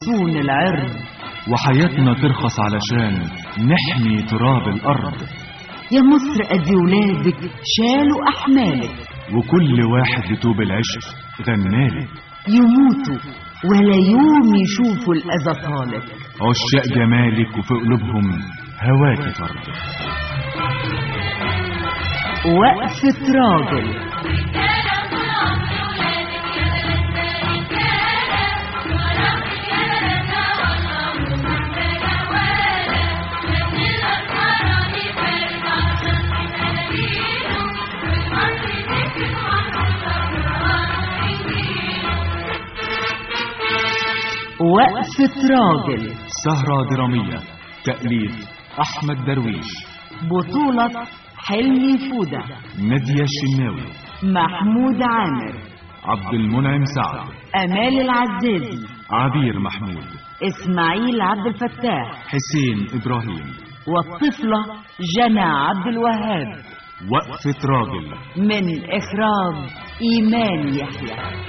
يصون العرض وحياتنا ترخص علشان نحمي تراب الأرض يا مصر أدي ولادك شالوا أحمالك وكل واحد لتوب العشق غنالك يموتوا ولا يوم يشوفوا الأذى طالك عشاق جمالك وفي قلوبهم هواك فرد وقفة راجل وقفة راجل سهرة درامية تأليف أحمد درويش بطولة حلمي فودة نادية الشناوي محمود عامر عبد المنعم سعد أمال العزازي عبير محمود إسماعيل عبد الفتاح حسين إبراهيم والطفلة جنى عبد الوهاب وقفة راجل من إخراج إيمان يحيى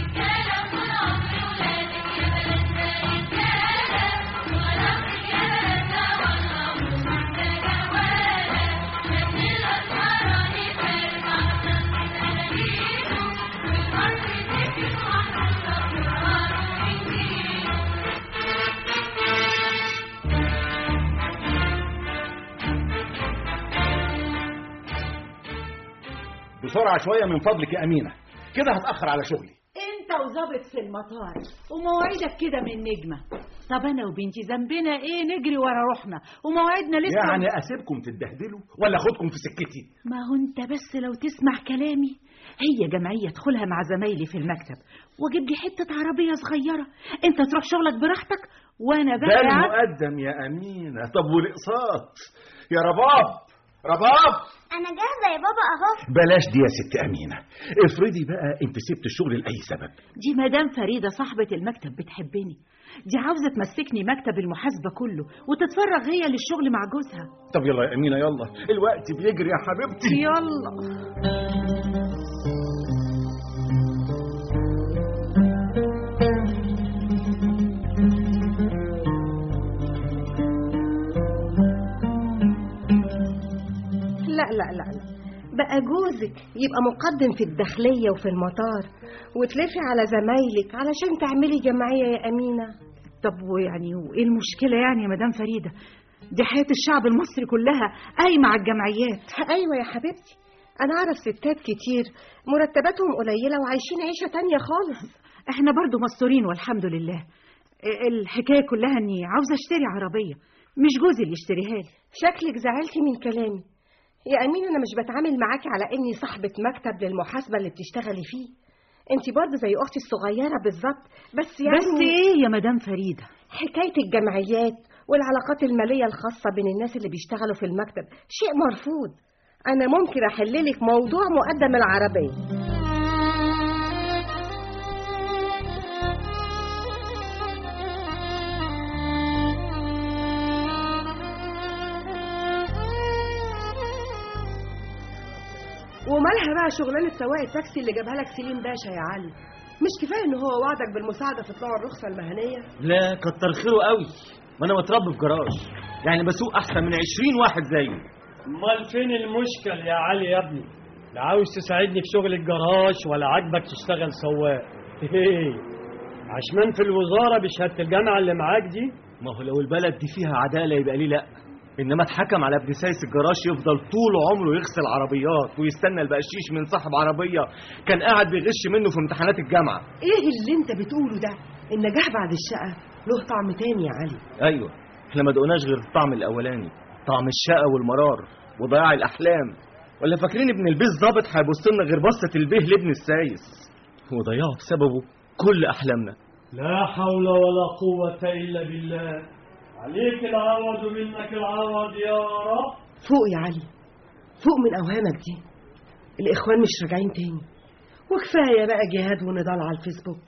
بسرعة شوية من فضلك يا أمينة كده هتأخر على شغلي انت وظابط في المطار ومواعيدك كده من نجمة طب انا وبنتي ذنبنا ايه نجري ورا روحنا ومواعيدنا لسه يعني أسيبكم تتبهدلوا ولا أخدكم في سكتي ما هو انت بس لو تسمع كلامي هي جمعية ادخلها مع زمايلي في المكتب واجيب لي حتة عربية صغيرة انت تروح شغلك براحتك وانا ده بقى المقدم يا أمينة طب والإقساط يا رباب رباب انا جاهزه يا بابا اهو بلاش دي يا ست أمينة افرضي بقى أنت سبت الشغل لأي سبب دي مدام فريدة صاحبة المكتب بتحبني دي عاوزة تمسكني مكتب المحاسبة كله وتتفرغ هي للشغل مع جوزها طب يلا يا أمينة يلا الوقت بيجري يا حبيبتي يلا لا لا لا لا بقى جوزك يبقى مقدم في الداخلية وفي المطار وتلفي على زمايلك علشان تعملي جمعية يا أمينة طب ويعني وايه المشكلة يعني يا مدام فريدة دي حياة الشعب المصري كلها قايمة على الجمعيات أيوة يا حبيبتي أنا أعرف ستات كتير مرتباتهم قليلة وعايشين عيشة تانية خالص احنا برضو مستورين والحمد لله الحكاية كلها اني عاوزة اشتري عربية مش جوزي اللي يشتريها لي شكلك زعلتي من كلامي يا أمينة أنا مش بتعامل معاكي على إني صاحبة مكتب للمحاسبة اللي بتشتغلي فيه أنت برضه زي أختي الصغيرة بالظبط بس يعني بس ايه يا مدام فريدة حكاية الجمعيات والعلاقات المالية الخاصة بين الناس اللي بيشتغلوا في المكتب شيء مرفوض أنا ممكن أحللك موضوع مقدم العربية ومالها بقى شغلانة سواق التاكسي اللي جابها لك سليم باشا يا علي مش كفاية ان هو وعدك بالمساعدة في طلوع الرخصة المهنية لا كتر خيره قوي ما انا متربي في جراج يعني بسوق احسن من 20 واحد زيي امال فين المشكل يا علي يا ابني لا عاوز تساعدني في شغل الجراج ولا عاجبك تشتغل سواق ايه عشمان في الوزاره بشهاده الجامعه اللي معاك دي ما هو لو البلد دي فيها عداله يبقى ليه لا انما اتحكم على ابن سايس الجراج يفضل طول عمره يغسل عربيات ويستنى البقشيش من صاحب عربيه كان قاعد بيغش منه في امتحانات الجامعه ايه اللي انت بتقوله ده النجاح بعد الشقة له طعم تاني يا علي ايوه احنا ما دقناش غير الطعم الاولاني طعم الشقه والمرار وضياع الاحلام ولا فاكرين ابن البيه ظابط هيبص لنا غير بصه البيه لابن السايس وضيعوا بسببه كل احلامنا لا حول ولا قوه الا بالله عليك العوض ومنك العوض يا رب فوق يا علي فوق من اوهامك دي الاخوان مش راجعين تاني وكفايه بقى جهاد ونضال على الفيسبوك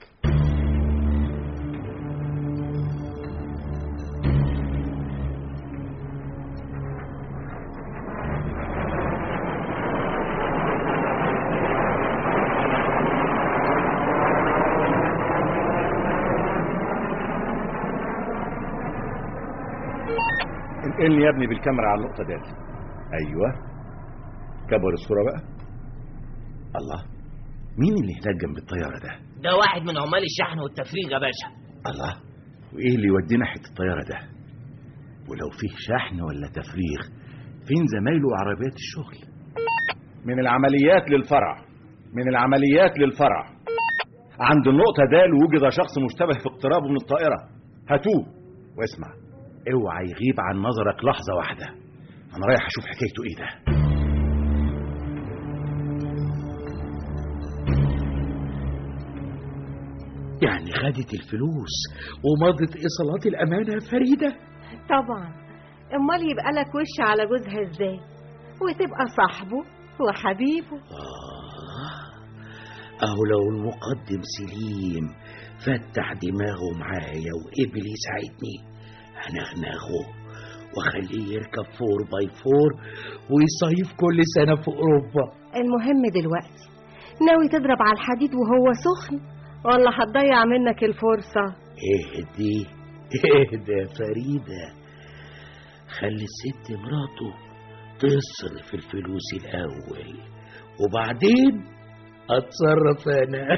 انقلني يا ابني بالكاميرا على النقطة دي أيوه كبر الصورة بقى الله مين اللي هناك جنب الطيارة ده؟ ده واحد من عمال الشحن والتفريغ يا باشا الله وإيه اللي يودينا ناحية الطيارة ده؟ ولو فيه شحن ولا تفريغ فين زمايله وعربيات الشغل؟ من العمليات للفرع من العمليات للفرع عند النقطة د وجد شخص مشتبه في اقترابه من الطائرة هاتوه واسمع اوعى يغيب عن نظرك لحظة واحدة أنا رايح أشوف حكايته إيه ده يعني خدت الفلوس ومضت ايصالات الامانه فريده طبعا امال يبقى لك وش على جوزها ازاي وتبقى صاحبه وحبيبه آه أهو لو المقدم سليم فتح دماغه معايا وقبل يساعدني هنغنغه واخليه يركب فور باي فور ويصيف كل سنة في أوروبا المهم دلوقتي ناوي تضرب على الحديد وهو سخن ولا هتضيع منك الفرصة اهدي اهدي يا فريدة خلي الست مراته تصرف الفلوس الأول وبعدين أتصرف أنا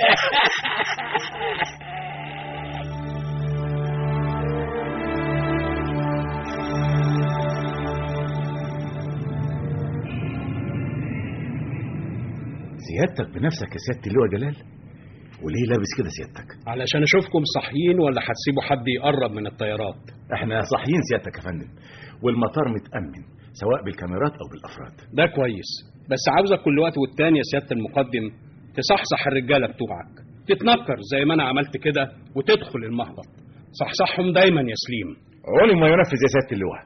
سيادتك بنفسك يا سيادة اللواء جلال وليه لابس كده سيادتك علشان اشوفكم صاحيين ولا هتسيبوا حد يقرب من الطيارات احنا صاحيين سيادتك يا فندم والمطار متأمن سواء بالكاميرات او بالافراد ده كويس بس عاوزك كل وقت والتاني يا سيادة المقدم تصحصح الرجالة بتوعك تتنكر زي ما انا عملت كده وتدخل المهبط صحصحهم دايما يا سليم عوني ما ينفذ يا سيادة اللواء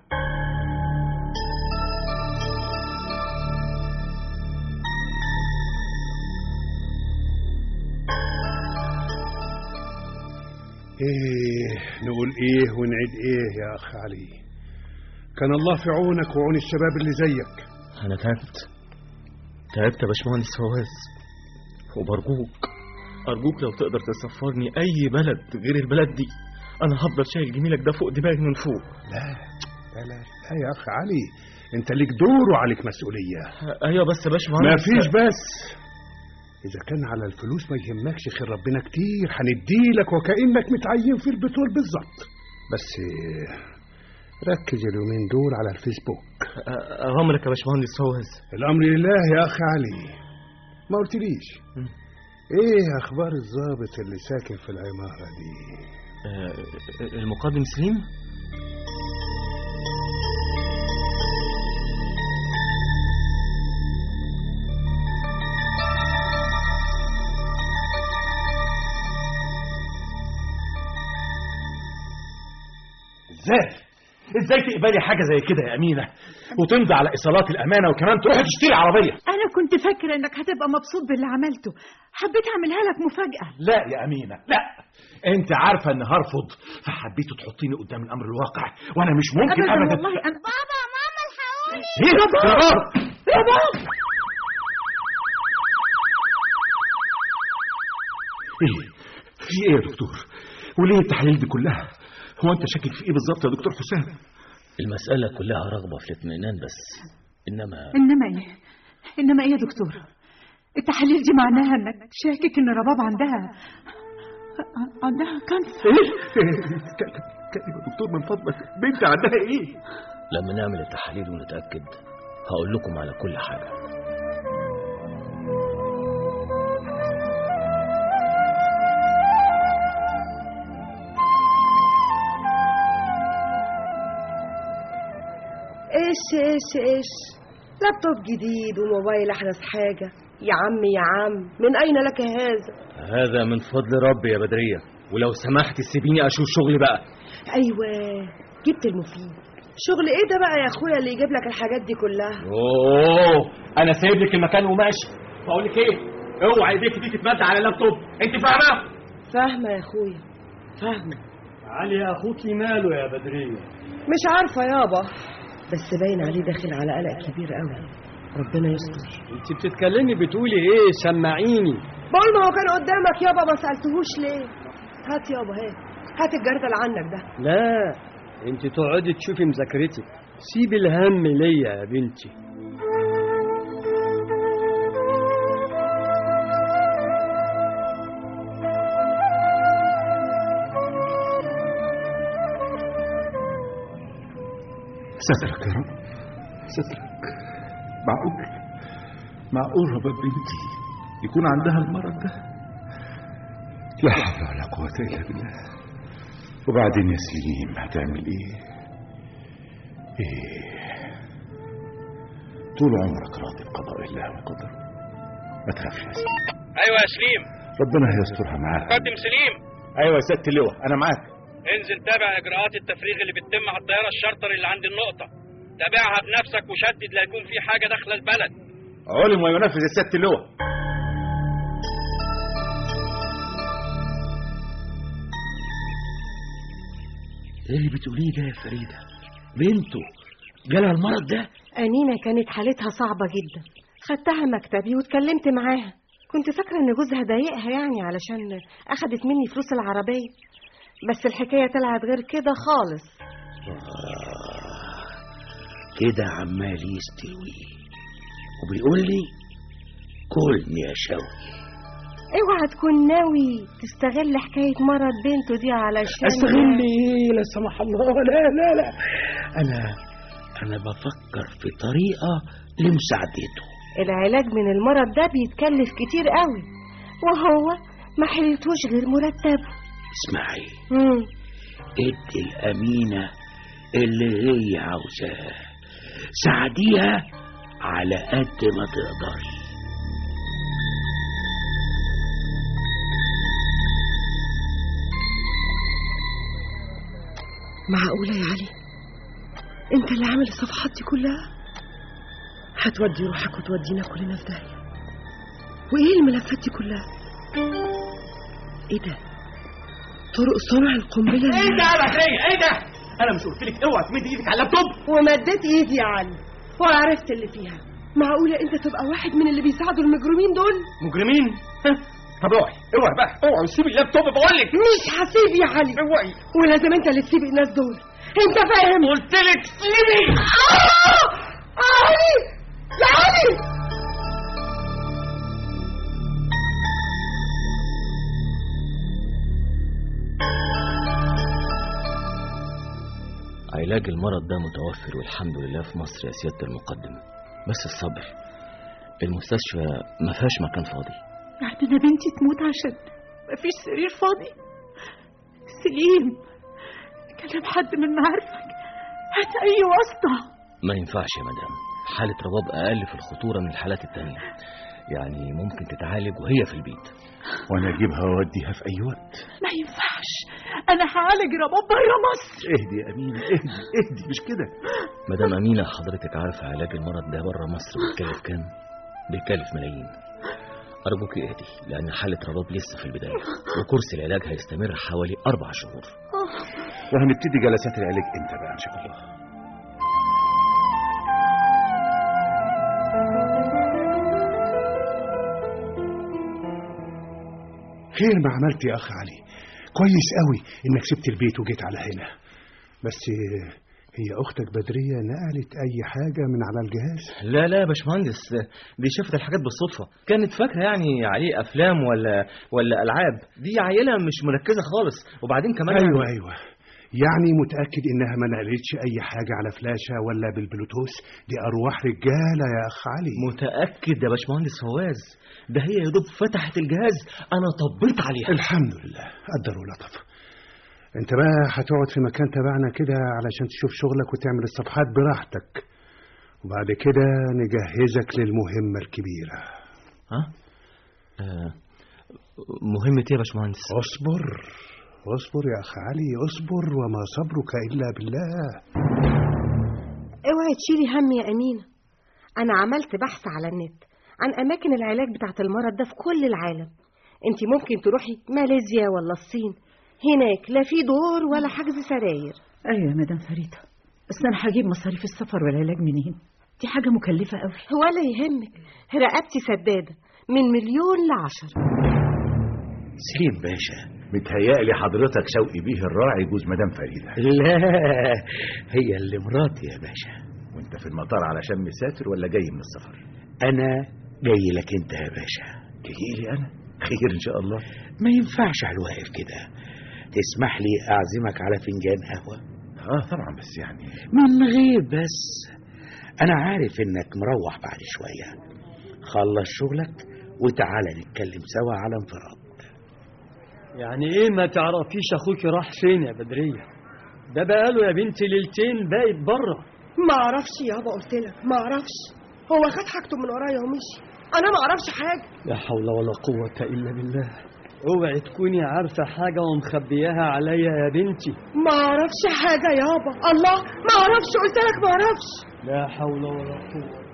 ايه نقول ايه ونعيد ايه يا اخ علي كان الله في عونك وعون الشباب اللي زيك انا تعبت تعبت يا باشمهندس فواز وبرجوك ارجوك لو تقدر تسفرني اي بلد غير البلد دي انا هفضل شايل جميلك ده فوق دماغي من فوق لا لا لا, لا يا اخ علي انت ليك دور وعليك مسؤوليه ايوه بس يا باشمهندس ما فيش بس إذا كان على الفلوس ما يهمكش خير ربنا كتير هنديلك وكأنك متعين في البترول بالظبط بس ركز اليومين دول على الفيسبوك أمرك يا باشمهندس فوز الأمر لله يا أخ علي ما قلتليش إيه أخبار الضابط اللي ساكن في العمارة دي آه المقدم سليم ازاي ازاي تقبلي حاجه زي كده يا امينه وتمضي على ايصالات الامانه وكمان تروحي تشتري عربيه انا كنت فاكره انك هتبقى مبسوط باللي عملته حبيت اعملها لك مفاجاه لا يا امينه لا انت عارفه ان هرفض فحبيت تحطيني قدام الامر الواقع وانا مش ممكن ابدا ابدا والله انا بابا ماما الحقوني ايه يا بابا يا بابا ايه في ايه يا دكتور وليه التحاليل دي كلها هو انت شاكك في ايه بالظبط يا دكتور حسام المسألة كلها رغبة في الاطمئنان بس إنما انما ايه انما ايه يا دكتور التحاليل دي معناها انك شاكك ان رباب عندها عندها كانسر كلمة دكتور من فضلك بنت عندها ايه لما نعمل التحاليل ونتأكد هقول لكم على كل حاجة ايش ايش ايش لابتوب جديد وموبايل احدث حاجة يا عم يا عم من اين لك هذا هذا من فضل ربي يا بدرية ولو سمحت سيبيني اشوف شغلي بقى ايوه جبت المفيد شغل ايه ده بقى يا اخويا اللي يجيب لك الحاجات دي كلها اوه انا سايب لك المكان وماشي بقول لك ايه اوعى ايديك دي تتمد على اللابتوب انت فاهمه فاهمة يا اخويا فاهمة علي اخوك ماله يا بدريه مش عارفة يابا بس باين عليه داخل على قلق كبير قوي ربنا يستر انت بتتكلمي بتقولي ايه سمعيني بقول ما هو كان قدامك يابا ما سألتهوش ليه هات يابا هات هات الجردل اللي عنك ده لا انت تقعدي تشوفي مذاكرتك سيب الهم ليا يا بنتي سترك يا رب سترك معقول معقول رب بنتي يكون عندها المرض ده لا حول ولا قوة إلا بالله وبعدين يا سليم هتعمل إيه؟ إيه؟ طول عمرك راضي بقضاء الله وقدره ما تخافش يا سليم ايوه يا سليم ربنا هيسترها معاك مقدم سليم أيوة يا سيادة اللواء أنا معاك انزل تابع اجراءات التفريغ اللي بتتم على الطياره الشارتر اللي عند النقطه تابعها بنفسك وشدد لا يكون في حاجه داخله البلد علم وينفذ يا سيادة اللواء ايه اللي بتقوليه ده يا فريدة بنته جالها المرض ده أمينة كانت حالتها صعبة جدا خدتها مكتبي واتكلمت معاها كنت فاكرة إن جوزها ضايقها يعني علشان أخدت مني فلوس العربية بس الحكاية طلعت غير كده خالص كده عمال يستوي وبيقول لي كلني يا شوقي اوعى تكون ناوي تستغل حكاية مرض بنته دي علشان استغل ايه لا سمح الله لا لا لا انا انا بفكر في طريقة لمساعدته العلاج من المرض ده بيتكلف كتير قوي وهو ما حلتوش غير مرتبه اسمعي مم. ادي الأمينة اللي هي عاوزاه ساعديها على قد ما تقدري معقولة يا علي انت اللي عامل الصفحات دي كلها هتودي روحك وتودينا كلنا في داهية وايه الملفات دي كلها ايه ده طرق صنع القنبلة اللي- ايه ده يا بكرية ايه ده انا مش قلت لك اوعى تمد ايدك على اللابتوب ومديت ايدي يا علي وعرفت اللي فيها معقولة انت تبقى واحد من اللي بيساعدوا المجرمين دول مجرمين ها؟ طب اوعي اوعي بقى اوعي سيب اللابتوب بقول لك مش هسيب يا علي اوعي ولازم انت اللي تسيب الناس دول انت فاهم قلت لك سيبي آه! آه علي يا علي علاج المرض ده متوفر والحمد لله في مصر يا سيادة المقدم بس الصبر المستشفى ما فيهاش مكان فاضي يعني انا بنتي تموت عشان مفيش سرير فاضي سليم كلم حد من معارفك هات اي واسطه ما ينفعش يا مدام حالة رباب أقل في الخطورة من الحالات التانية يعني ممكن تتعالج وهي في البيت وأنا أجيبها وأوديها في أي وقت ما ينفعش انا هعالج رباب بره مصر اهدي يا أمينة اهدي اهدي مش كده مدام أمينة حضرتك عارفة علاج المرض ده بره مصر بيتكلف كام؟ بيكلف ملايين أرجوك اهدي لأن حالة رباب لسه في البداية وكورس العلاج هيستمر حوالي أربع شهور وهنبتدي جلسات العلاج امتى بقى ان شاء الله خير ما عملت يا اخ علي كويس قوي انك سبت البيت وجيت على هنا بس هي اختك بدريه نقلت اي حاجه من على الجهاز لا لا يا باشمهندس دي شافت الحاجات بالصدفة كانت فاكرة يعني عليه أفلام ولا ولا ألعاب دي عيلة مش مركزة خالص وبعدين كمان ايوه يعني ايوه يعني متاكد انها ما نقلتش اي حاجه على فلاشه ولا بالبلوتوث دي ارواح رجاله يا اخ علي متأكد يا باشمهندس فواز ده هي يا دوب فتحت الجهاز أنا طبيت عليها الحمد لله قدر ولطف انت بقى هتقعد في مكان تبعنا كده علشان تشوف شغلك وتعمل الصفحات براحتك وبعد كده نجهزك للمهمة الكبيرة ها؟ آه مهمة ايه يا باشمهندس؟ اصبر اصبر يا اخ علي اصبر وما صبرك الا بالله اوعي تشيلي هم يا أمينة أنا عملت بحث على النت عن أماكن العلاج بتاعت المرض ده في كل العالم انت ممكن تروحي ماليزيا ولا الصين هناك لا في دور ولا حجز سراير ايوه يا مدام فريده بس انا هجيب مصاريف السفر والعلاج منين دي حاجه مكلفه قوي ولا يهمك رقبتي سدادة من مليون لعشرة سليم باشا متهيألي حضرتك شوقي بيه الراعي جوز مدام فريدة لا هي اللي مراتي يا باشا وانت في المطار علشان مسافر ولا جاي من السفر انا جاي لك انت يا باشا جاي لي انا خير ان شاء الله ما ينفعش على الواقف كده تسمح لي اعزمك على فنجان قهوه اه طبعا بس يعني من غير بس انا عارف انك مروح بعد شويه خلص شغلك وتعالى نتكلم سوا على انفراد يعني ايه ما تعرفيش اخوك راح فين يا بدرية ده بقاله يا بنتي ليلتين بايت بره ما اعرفش يابا قلت لك ما اعرفش هو خد حاجته من ورايا ومشي انا ما اعرفش حاجه لا حول ولا قوة الا بالله اوعي تكوني عارفة حاجة ومخبياها عليا يا بنتي ما اعرفش حاجه يابا الله ما اعرفش قلت لك ما اعرفش لا حول ولا قوة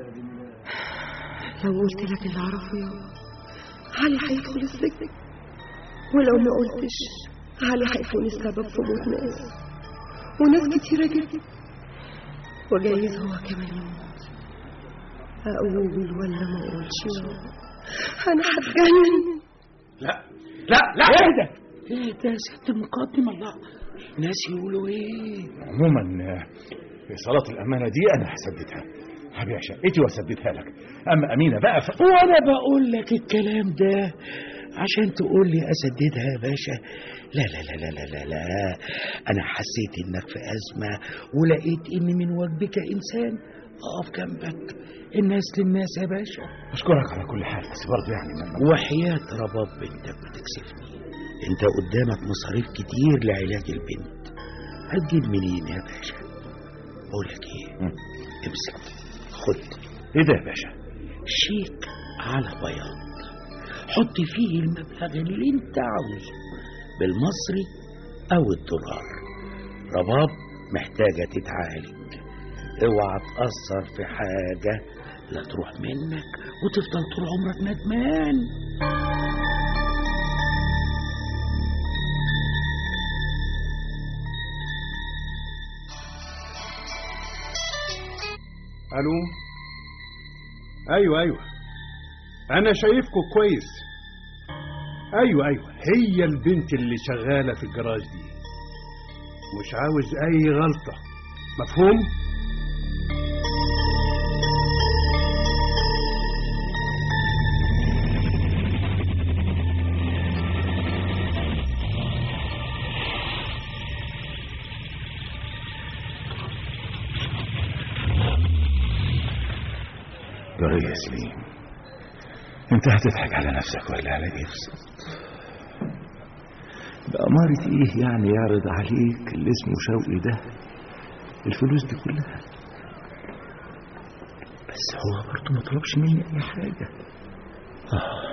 لو قلت لك اللي اعرفه يابا علي هيدخل السجن ولو ما قلتش علي هيكون السبب في موت ناس وناس كتيرة جدا وجايز هو كمان يموت أقول ولا ما أقولش يابا أنا هتجنن لا لا لا ايه ده ايه ده يا ست المقدم الله ناس يقولوا ايه عموما آه، صلاة الأمانة دي أنا هسددها هبيع شقتي واسددها لك أما أمينة بقى ف... وانا بقول لك الكلام ده عشان تقول لي اسددها يا باشا لا لا لا لا لا لا لا انا حسيت انك في ازمه ولقيت ان من واجبك انسان اقف جنبك الناس للناس يا باشا أشكرك على كل حال بس برضه يعني ما- وحياة رباب بنتك بتكسفني انت قدامك مصاريف كتير لعلاج البنت هتجيب منين يا باشا بقول لك ايه امسك خد ايه ده يا باشا شيك على بياض حط فيه المبلغ اللي انت عاوزه بالمصري او الدولار رباب محتاجة تتعالج اوعى تأثر في حاجة لا تروح منك وتفضل طول عمرك ندمان الو ايوه ايوه انا شايفكم كويس ايوه ايوه هي البنت اللي شغاله في الجراج دي مش عاوز اي غلطه مفهوم جري يا سليم انت هتضحك على نفسك ولا على ايه بالظبط بأمارة ايه يعني يعرض عليك اللي اسمه شوقي ده الفلوس دي كلها بس هو برضه ما طلبش مني اي حاجة آه.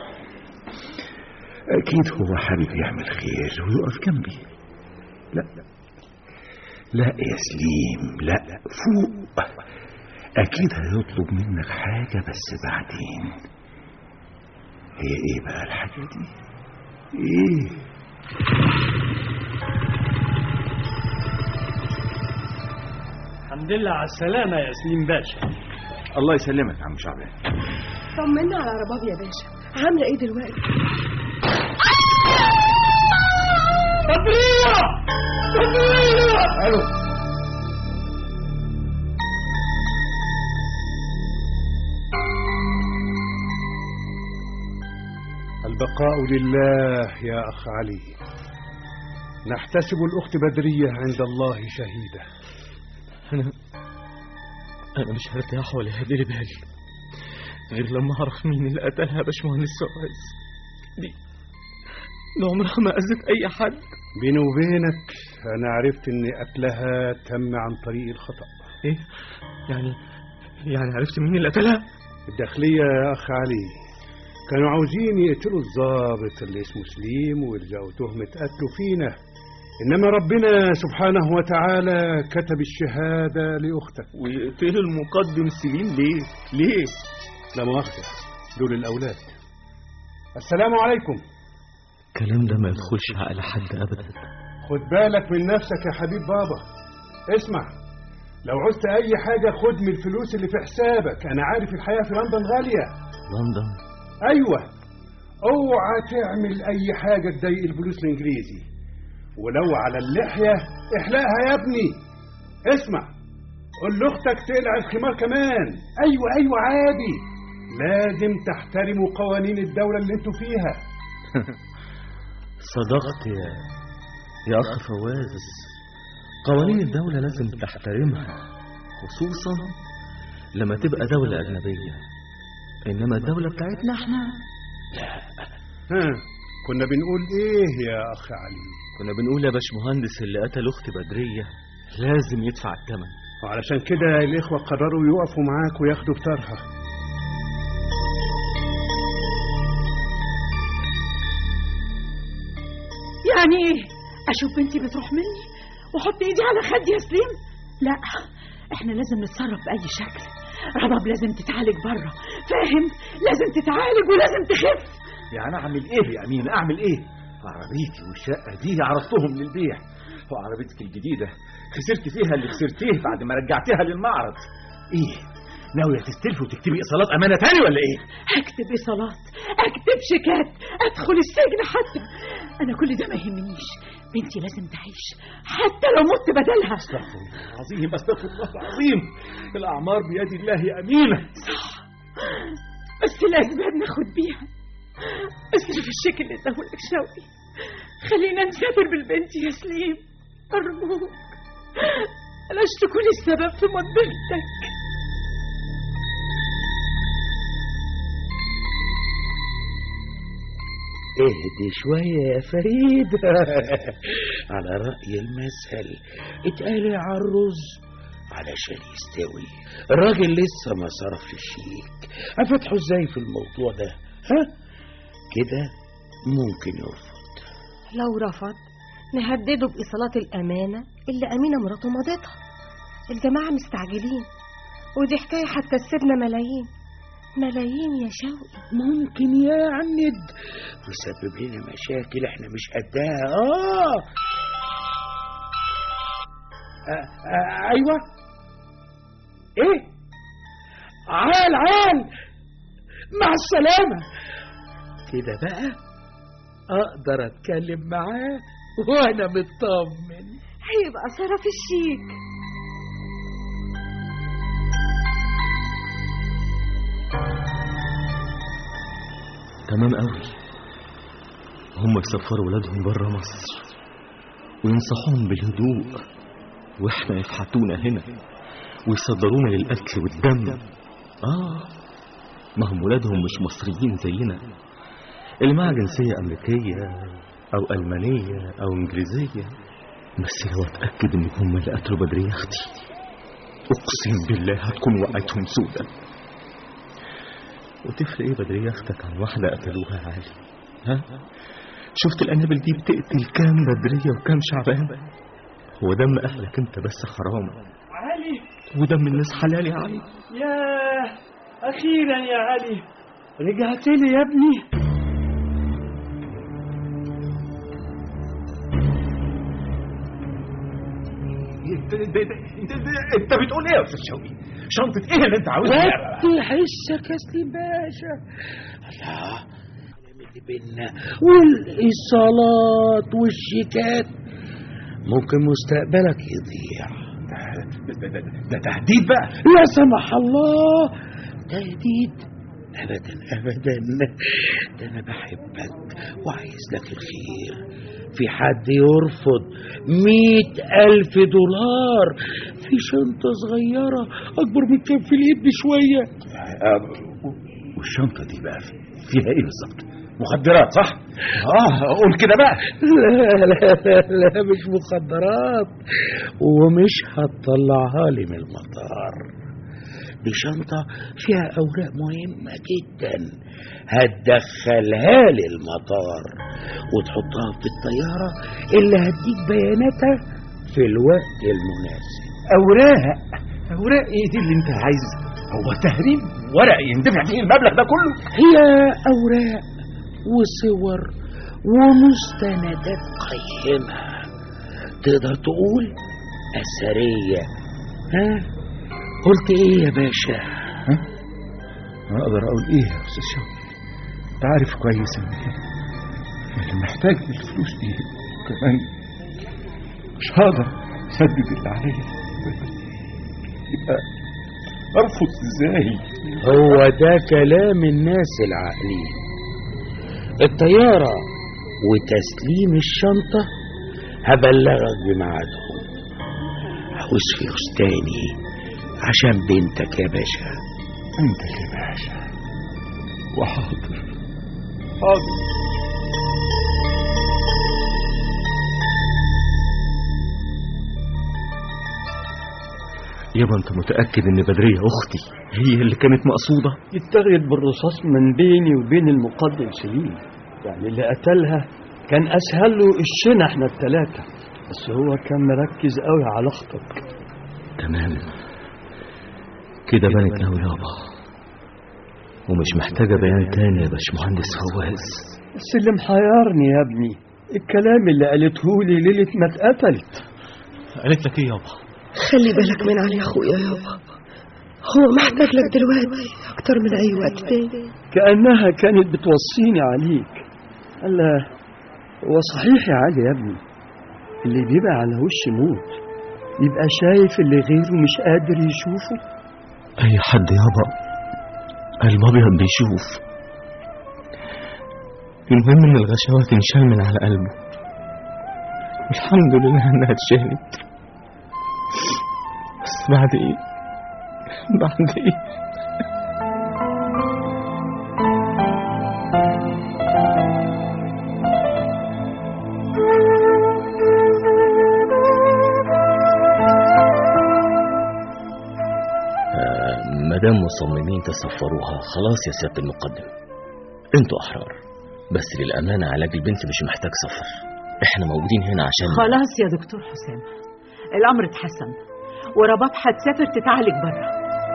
اكيد هو حابب يعمل خير ويقف جنبي لا لا يا سليم لا فوق أكيد هيطلب منك حاجة بس بعدين هي إيه بقى الحاجة دي؟ إيه؟ الحمد لله على السلامة يا سليم باشا الله يسلمك يا عم شعبان طمنا على رباب يا باشا عاملة ايه دلوقتي صبرية صبرية الو البقاء لله يا أخ علي نحتسب الأخت بدرية عند الله شهيدة أنا أنا مش هرتاح ولا هدير بالي غير لما أعرف مين اللي قتلها يا باشمهندس سواز دي دي عمرها ما أذت أي حد بيني وبينك أنا عرفت إن قتلها تم عن طريق الخطأ إيه؟ يعني يعني عرفت مين اللي قتلها؟ الداخلية يا أخ علي كانوا عاوزين يقتلوا الضابط اللي اسمه سليم ويلزقوا تهمة قتله فينا إنما ربنا سبحانه وتعالى كتب الشهادة لأختك ويقتلوا المقدم سليم ليه؟ ليه؟ لا مؤاخذة دول الأولاد السلام عليكم الكلام ده ما يدخلش عقل حد أبدا خد بالك من نفسك يا حبيب بابا اسمع لو عوزت أي حاجة خد من الفلوس اللي في حسابك أنا عارف الحياة في لندن غالية لندن أيوة اوعى تعمل اي حاجة تضايق البوليس الانجليزي ولو على اللحية احلقها يا ابني اسمع قول لاختك تقلع الخمار كمان ايوه ايوه عادي لازم تحترموا قوانين الدولة اللي انتوا فيها صدقت يا يا أخ فواز قوانين الدولة لازم تحترمها خصوصا لما تبقى دولة أجنبية إنما الدولة بتاعتنا احنا ها كنا بنقول ايه يا اخ علي كنا بنقول يا باشمهندس اللي قتل أختي بدرية لازم يدفع الثمن وعلشان كده الاخوة قرروا يقفوا معاك وياخدوا بطارها يعني ايه اشوف بنتي بتروح مني واحط ايدي على خدي يا سليم لا احنا لازم نتصرف باي شكل رباب لازم تتعالج بره فاهم لازم تتعالج ولازم تخف يعني اعمل ايه يا امين اعمل ايه عربيتي والشقه دي عرضتهم للبيع وعربيتك الجديده خسرت فيها اللي خسرتيه بعد ما رجعتيها للمعرض ايه ناويه تستلفي وتكتبي ايصالات امانه تاني ولا ايه اكتب ايصالات اكتب شيكات ادخل السجن حتى انا كل ده ما يهمنيش بنتي لازم تعيش حتى لو مت بدلها استغفر الله العظيم استغفر الله العظيم الاعمار بيد الله يا امينه صح بس الاسباب ناخد بيها اصرف الشيك اللي اداهولك شوقي خلينا نسافر بالبنت يا سليم ارجوك بلاش تكون السبب في موت بنتك اهدي شوية يا فريد على رأي المثل اتقالي على الرز علشان يستوي الراجل لسه ما صرفش الشيك هفتحه ازاي في الموضوع ده ها كده ممكن يرفض لو رفض نهدده بإيصالات الأمانة اللي أمينة مراته مضتها الجماعة مستعجلين ودي حكاية حتى تسيبنا ملايين ملايين يا شوقي ممكن يا عند ويسبب لنا مشاكل احنا مش قدها اه, آه, آه ايوه ايه عال عال مع السلامة كده بقى اقدر اتكلم معاه وانا مطمن هيبقى صرف الشيك تمام قوي هم يسفروا ولادهم بره مصر وينصحوهم بالهدوء واحنا يفحتونا هنا ويصدرونا للقتل والدم اه ما هم ولادهم مش مصريين زينا اللي معاه جنسية أمريكية أو ألمانية أو إنجليزية بس لو أتأكد إن هم اللي قتلوا بدرية أختي أقسم بالله هتكون وقعتهم سودة وتفرق إيه بدرية أختك عن واحدة قتلوها يا علي ها شفت الأنابل دي بتقتل كام بدرية وكام شعبان هو دم أهلك أنت بس حرام علي ودم الناس حلال يا علي ياه أخيرا يا علي رجعت لي يا ابني انت انت انت, انت بتقول ايه يا استاذ شوقي شنطه ايه اللي انت عاوزها وطي حسك يا سليم باشا الله اللي بينا والايصالات والشيكات ممكن مستقبلك يضيع ده, ده, ده, ده تهديد بقى لا سمح الله تهديد ابدا ابدا ده انا بحبك وعايز لك الخير في حد يرفض مئة ألف دولار في شنطة صغيرة أكبر من كف اليد بشوية والشنطة دي بقى فيها إيه بالظبط؟ مخدرات صح؟ آه قول كده بقى لا لا لا, لا مش مخدرات ومش هتطلعها لي من المطار دي شنطة فيها أوراق مهمة جدا هتدخلها لي المطار وتحطها في الطيارة اللي هديك بياناتها في الوقت المناسب أوراق أوراق إيه دي اللي أنت عايز هو تهريب ورق يندفع فيه المبلغ ده كله هي أوراق وصور ومستندات قيمة تقدر تقول أثرية ها قلت ايه يا باشا ها؟ اقدر اقول ايه يا استاذ شوقي انت عارف كويس ان اللي محتاج الفلوس دي كمان مش هقدر اسدد اللي عليا يبقى ارفض ازاي هو ده كلام الناس العاقلين الطيارة وتسليم الشنطة هبلغك بميعادهم عاوز فلوس تاني عشان بنتك يا باشا بنتك يا باشا وحاضر حاضر يابا انت متأكد ان بدرية اختي هي اللي كانت مقصودة اتخذت بالرصاص من بيني وبين المقدم سليم يعني اللي قتلها كان اسهل له الشنا احنا التلاتة بس هو كان مركز قوي على اختك تمام كده بانت قوي يابا ومش محتاجة بيان تاني يا باشمهندس فواز بس اللي محيرني يا ابني الكلام اللي قالته لي ليلة ما اتقتلت قالت لك ايه يابا خلي بالك من علي يا اخويا يابا هو محتاج لك دلوقتي اكتر من اي وقت تاني كأنها كانت بتوصيني عليك قال لها هو صحيح يا علي يا ابني اللي بيبقى على وش موت يبقى شايف اللي غيره مش قادر يشوفه اي حد يابا قلب ابيض بيشوف المهم ان الغشاوة تنشال من على قلبه الحمد لله انها اتشالت بس بعد ايه بعد ايه مادام مصممين تسفروها خلاص يا سيادة المقدم انتوا احرار بس للأمانة علاج البنت مش محتاج سفر احنا موجودين هنا عشان خلاص يا دكتور حسام الامر اتحسن ورباط هتسافر تتعالج بره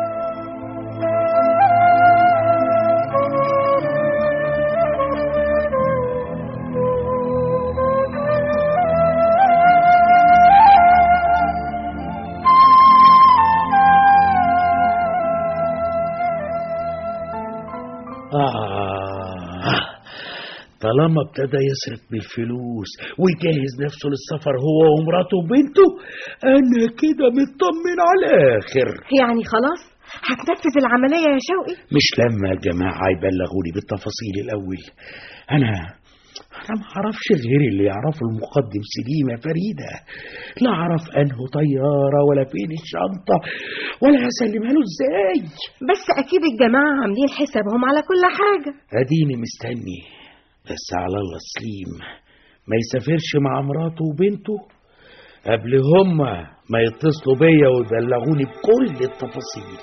آه طالما ابتدى يصرف بالفلوس ويجهز نفسه للسفر هو ومراته وبنته أنا كده مطمن على الآخر يعني خلاص هتنفذ العملية يا شوقي مش لما الجماعة يبلغوني بالتفاصيل الأول أنا أنا ما أعرفش غير اللي يعرفه المقدم سليم يا فريدة لا أعرف أنه طيارة ولا فين الشنطة ولا هسلمها له إزاي بس أكيد الجماعة عاملين حسابهم على كل حاجة أديني مستني بس على الله سليم ما يسافرش مع مراته وبنته قبل هما ما يتصلوا بيا ويبلغوني بكل التفاصيل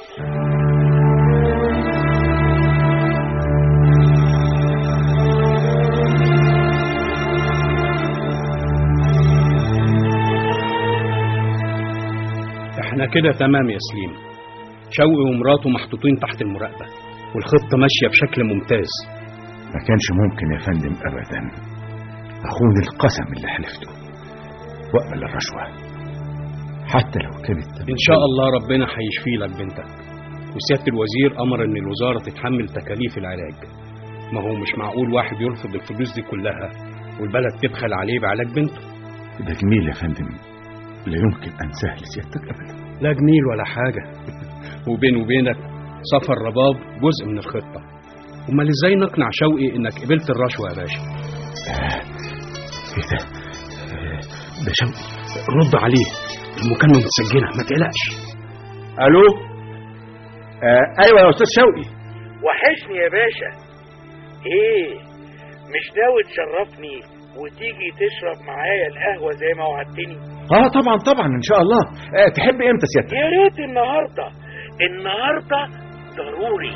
احنا كده تمام يا سليم شوقي ومراته محطوطين تحت المراقبة والخطة ماشية بشكل ممتاز ما كانش ممكن يا فندم ابدا اخون القسم اللي حلفته واقبل الرشوه حتى لو كانت ان شاء الله ربنا هيشفي لك بنتك وسيادة الوزير امر ان الوزارة تتحمل تكاليف العلاج ما هو مش معقول واحد يرفض الفلوس دي كلها والبلد تبخل عليه بعلاج بنته ده جميل يا فندم لا يمكن انساه لسيادتك ابدا لا جميل ولا حاجة وبين وبينك سفر رباب جزء من الخطة امال ازاي نقنع شوقي انك قبلت الرشوة يا باشا ايه ده ده شوقي رد عليه المكالمة متسجلة ما تقلقش الو آه ايوه يا استاذ شوقي وحشني يا باشا ايه مش ناوي تشرفني وتيجي تشرب معايا القهوة زي ما وعدتني اه طبعا طبعا ان شاء الله آه تحب امتى سيادتك يا ريت النهاردة النهاردة ضروري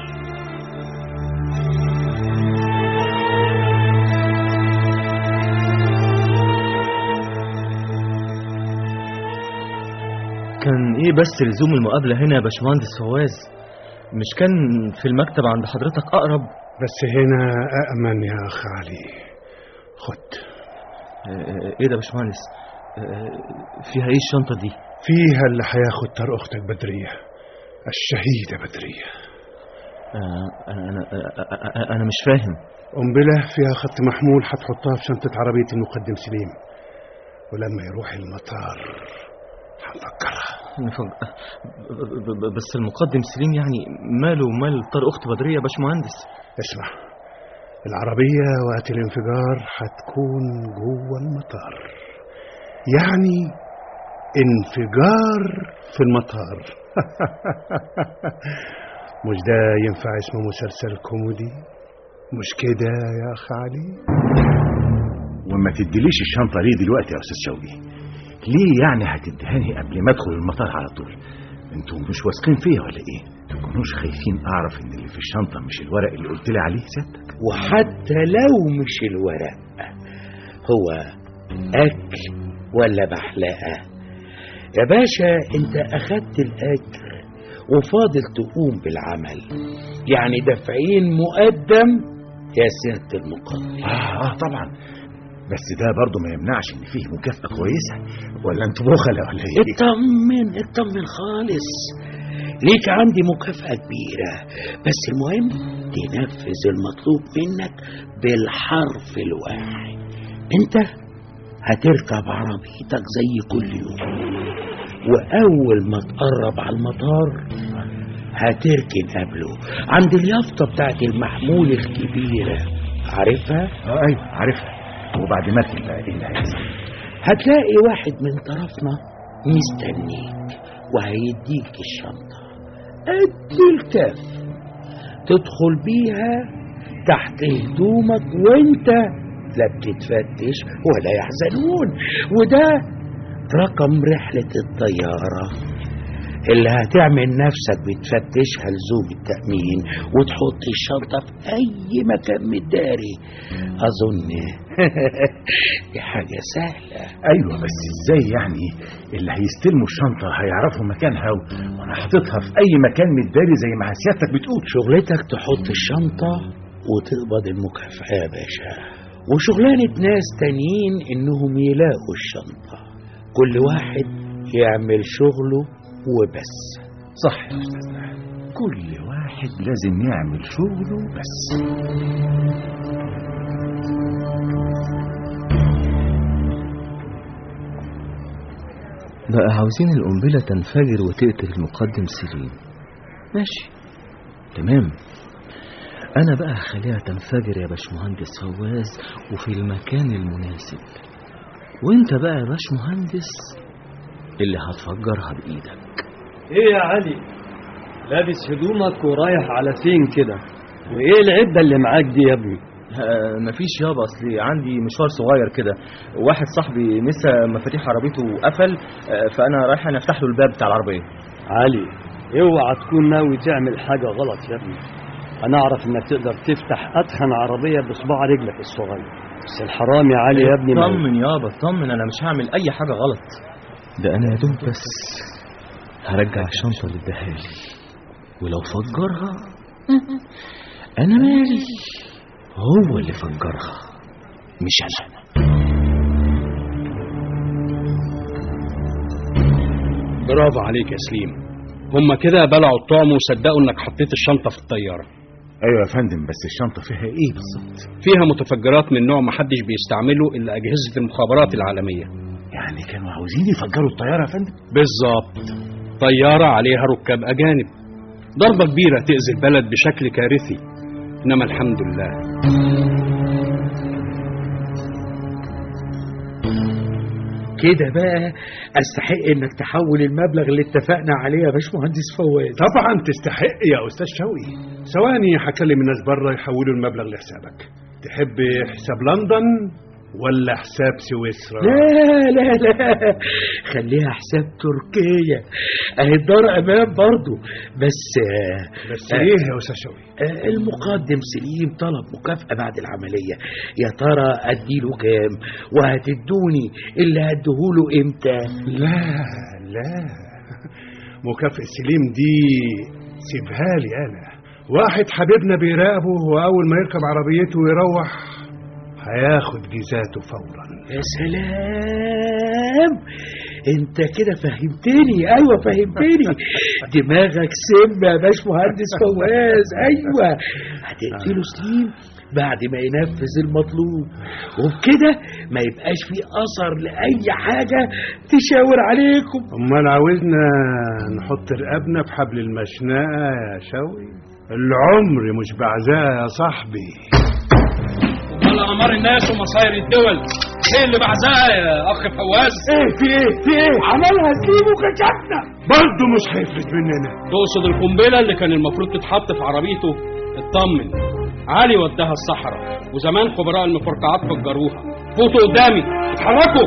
كان ايه بس لزوم المقابلة هنا يا باشمهندس فواز مش كان في المكتب عند حضرتك اقرب بس هنا أأمن يا أخ علي خد ايه ده يا باشمهندس فيها ايه الشنطة دي فيها اللي هياخد طار أختك بدرية الشهيدة بدرية انا انا انا, أنا مش فاهم قنبلة فيها خط محمول هتحطها في شنطة عربية المقدم سليم ولما يروح المطار هنفكرها نفج- ب- ب- بس المقدم سليم يعني ماله ومال طارق اخت بدريه يا باشمهندس اسمع العربية وقت الانفجار هتكون جوه المطار يعني انفجار في المطار مش ده ينفع اسمه مسلسل كوميدي مش كده يا أخ علي وما تديليش الشنطة ليه دلوقتي يا أستاذ شوقي ليه يعني هتدهاني قبل ما أدخل المطار على طول انتوا مش واثقين فيا ولا ايه تكونوش خايفين اعرف ان اللي في الشنطة مش الورق اللي قلت لي عليه سيادتك وحتى لو مش الورق هو أكل ولا بحلقة يا باشا انت أخدت الأجر وفاضل تقوم بالعمل يعني دفعين مقدم يا سيادة المقدم آه, اه طبعا بس ده برضه ما يمنعش ان فيه مكافأة كويسة ولا انتوا بخلة ولا ايه اطمن اطمن خالص ليك عندي مكافأة كبيرة بس المهم تنفذ المطلوب منك بالحرف الواحد انت هتركب عربيتك زي كل يوم واول ما تقرب على المطار هتركن قبله عند اليافطة بتاعت المحمول الكبيرة عارفها؟ اه ايوه عارفها وبعد ما اركب بقى ايه اللي هيحصل هتلاقي واحد من طرفنا مستنيك وهيديك الشنطة قد الكف تدخل بيها تحت هدومك وانت لا بتتفتش ولا يحزنون وده رقم رحلة الطيارة اللي هتعمل نفسك بتفتشها لزوم التأمين وتحط الشنطة في أي مكان مداري أظن دي حاجة سهلة ايوه بس ازاي يعني اللي هيستلموا الشنطة هيعرفوا مكانها و- وانا حاططها في اي مكان متداري زي ما سيادتك بتقول شغلتك تحط الشنطة وتقبض المكافأة يا باشا وشغلانة ناس تانيين إنهم يلاقوا الشنطة كل واحد يعمل شغله وبس صح يا استاذنا كل واحد لازم يعمل شغله بس بقى عاوزين القنبلة تنفجر وتقتل المقدم سليم ماشي تمام أنا بقى هخليها تنفجر يا باشمهندس فواز وفي المكان المناسب وانت بقى يا باشمهندس اللي هتفجرها بإيدك ايه يا علي لابس هدومك ورايح على فين كده وايه العده اللي معاك دي يا ابني آه مفيش يابا اصلي عندي مشوار صغير كده واحد صاحبي نسى مفاتيح عربيته قفل آه فانا رايح انا افتح له الباب بتاع العربيه علي اوعى تكون ناوي تعمل حاجه غلط يا ابني انا اعرف انك تقدر تفتح اتخن عربيه بصباع رجلك الصغير بس الحرام يا علي يا ابني ما- طمن يابا طمن انا مش هعمل اي حاجه غلط ده انا يا دوب بس هرجع الشنطه اللي اداها لي ولو فجرها انا مالي هو اللي فجرها مش انا برافو عليك يا سليم هما كده بلعوا الطعم وصدقوا انك حطيت الشنطة في الطيارة ايوه يا فندم بس الشنطة فيها ايه بالظبط فيها متفجرات من نوع محدش بيستعمله الا اجهزة المخابرات العالمية يعني كانوا عاوزين يفجروا الطيارة يا فندم بالظبط طيارة عليها ركاب اجانب ضربة كبيرة تأذي البلد بشكل كارثي انما الحمد لله كده بقى استحق انك تحول المبلغ اللي اتفقنا عليه يا باشمهندس فواز طبعا تستحق يا أستاذ شوقي ثواني هكلم الناس بره يحولوا المبلغ لحسابك تحب حساب لندن ولا حساب سويسرا لا لا لا خليها حساب تركيا اهي الدار امان برضو بس بس ايه يا أستاذ شوقي آه، المقدم سليم طلب مكافأة بعد العملية يا ترى أديله كام وهتدوني اللي هديهوله إمتى لا لا مكافأة سليم دي سيبها لي أنا واحد حبيبنا بيراقبه وأول ما يركب عربيته ويروح هياخد جزاته فورا يا سلام انت كده فهمتني ايوه فهمتني دماغك سم يا باش مهندس فواز ايوه هتقتله سليم بعد ما ينفذ المطلوب وبكده ما يبقاش في اثر لاي حاجه تشاور عليكم امال عاوزنا نحط رقبنا في حبل المشنقه يا شوقي العمر مش بعزاه يا صاحبي امال اعمار الناس ومصاير الدول ايه اللي بعزها يا اخ فواز ايه في ايه في ايه عملها سليم وكشفنا برضه مش هيفلت مننا تقصد القنبله اللي كان المفروض تتحط في عربيته اطمن علي وداها الصحراء وزمان خبراء المفرقعات فجروها فوتوا قدامي اتحركوا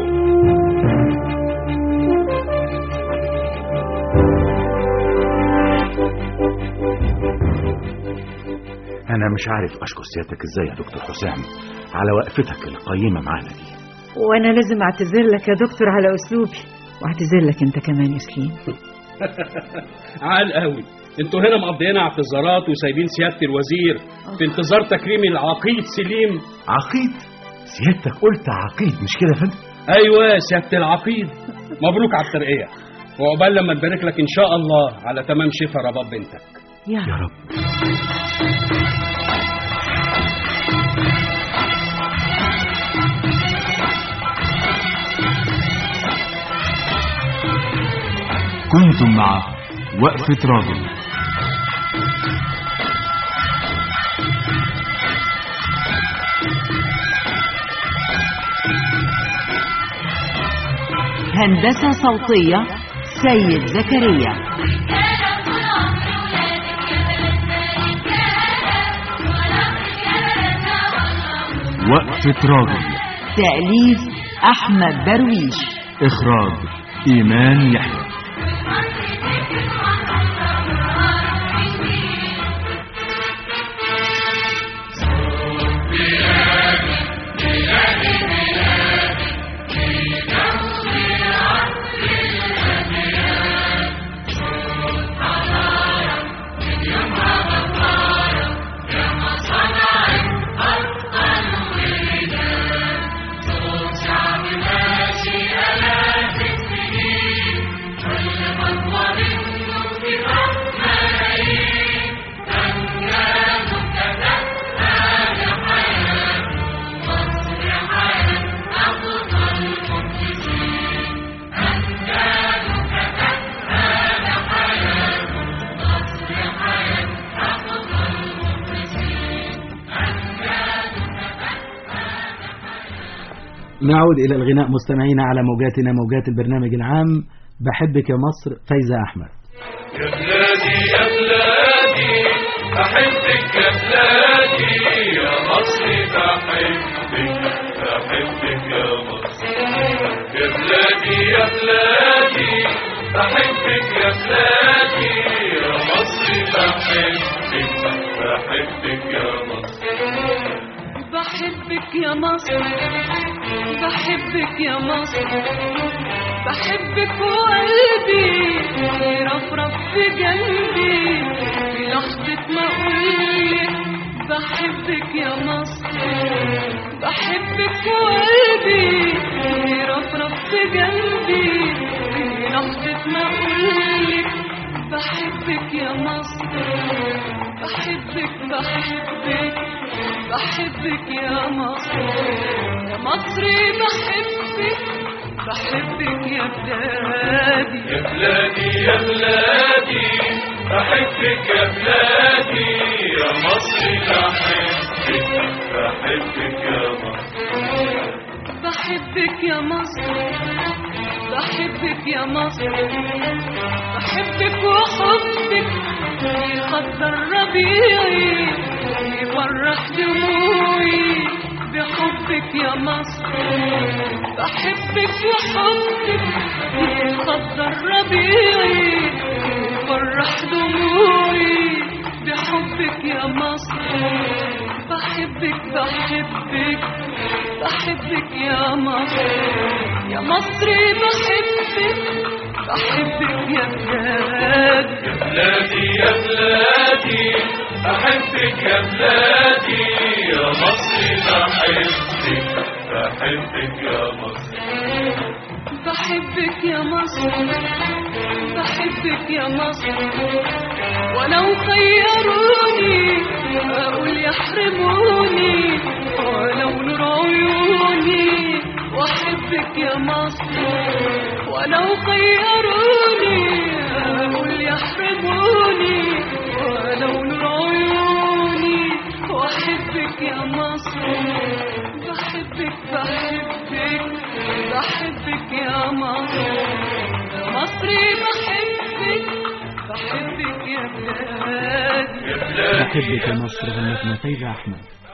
انا مش عارف اشكر سيادتك ازاي يا دكتور حسام على وقفتك القيمه معانا دي وانا لازم اعتذر لك يا دكتور على اسلوبي واعتذر لك انت كمان يا سليم عال قوي انتوا هنا مقضيين اعتذارات وسايبين سياده الوزير في انتظار تكريم العقيد سليم عقيد سيادتك قلت عقيد مش كده يا فندم ايوه سياده العقيد مبروك على الترقيه وعقبال لما نبارك لك ان شاء الله على تمام شفا رباب بنتك يا, يا رب كنتم مع وقفة راجل هندسة صوتية سيد زكريا وقفة راجل تأليف أحمد درويش إخراج إيمان يحيى نعود إلى الغناء مستمعينا على موجاتنا موجات البرنامج العام بحبك يا مصر فايزة أحمد يا بلادي يا بلادي بحبك يا بلادي يا مصري بحبك بحبك يا مصر يا بلادي يا بلادي بحبك يا بلادي يا مصري بحبك بحبك يا مصر بحبك يا مصر بحبك يا مصر بحبك وقلبي يرفرف في قلبي في لحظة ما أقولك بحبك يا مصر بحبك وقلبي يرفرف في قلبي في لحظة ما أقولك بحبك يا مصر بحبك بحبك بحبك يا مصر يا مصري بحبك بحبك يا بلادي يا بلادي يا بلادي بحبك يا بلادي يا مصري بحبك بحبك يا مصر بحبك يا مصر بحبك يا مصر بحبك وحبك يخضر ربيعي يفرح دموعي بحبك يا مصر بحبك وحبك يخضر ربيعي يفرح دموعي بحبك يا مصر بحبك بحبك بحبك يا مصر يا مصري بحبك بحبك يا بلادي يا بلادي يا بلادي بحبك يا بلادي يا مصري بحبك بحبك يا مصر بحبك يا مصر بحبك يا مصر ولو خيروني خيروني اقول يحرموني ولو نور عيوني واحبك يا مصر ولو خيروني اقول يحرموني ولو نور عيوني واحبك يا مصر بحبك بحبك بحبك يا مصر يا مصري بحبك بحبك يا بلادي بحبك يا مصر غنتنا فايزة أحمد